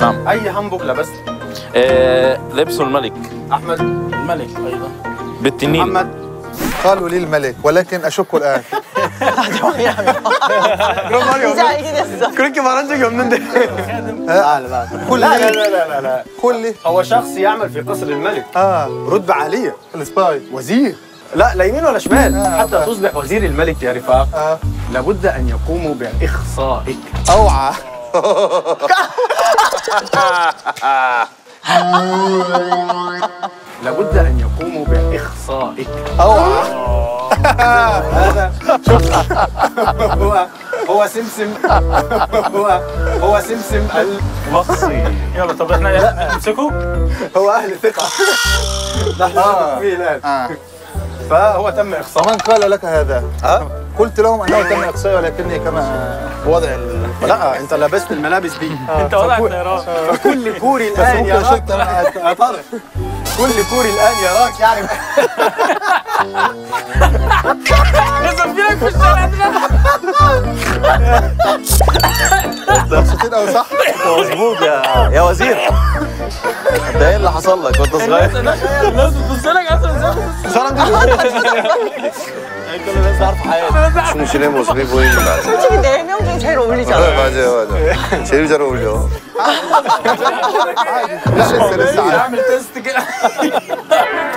نعم اي هنبوك لبست آه لبسه الملك احمد الملك ايضا بالتنين محمد قالوا لي الملك ولكن اشك الان 이제 알게 됐어. 그렇게 말한 적이 없는데 لا لا كل لا لا لي لا لا لا كل لي هو شخص يعمل في قصر الملك اه رتبة عالية السباي وزير لا لا يمين ولا شمال آه، حتى أوكي. تصبح وزير الملك يا رفاق اه لابد ان يقوموا باخصائك اوعى لابد ان يقوموا باخصائك اوعى هذا شوف هو هو سمسم هو هو سمسم الوصي يلا طب احنا نمسكه هو اهل ثقه نحن نثق فيه الان آه. فهو تم اخصائه ومن قال لك هذا؟ ها؟ قلت لهم انه تم اقصائي ولكني كما بوضع ال... لا انت لبست الملابس دي انت وضع الطيران فكل كوري بس الان ممكن يراك شفت أنا- يا طارق كل كوري الان يراك يعرف يصفيلك في الشارع مبسوطين قوي صح؟ مظبوط يا يا وزير ده ايه اللي حصل لك وانت صغير؟ الناس بتبص لك اصلا كل الناس عارفه حياتي 충실해 모습이 보입니다. 솔직히 네 명 중에 제일 어울리지 네, 않아요? 맞아요, 맞아요. 제일 잘 어울려. لسه لسه عارف. عامل تيست كده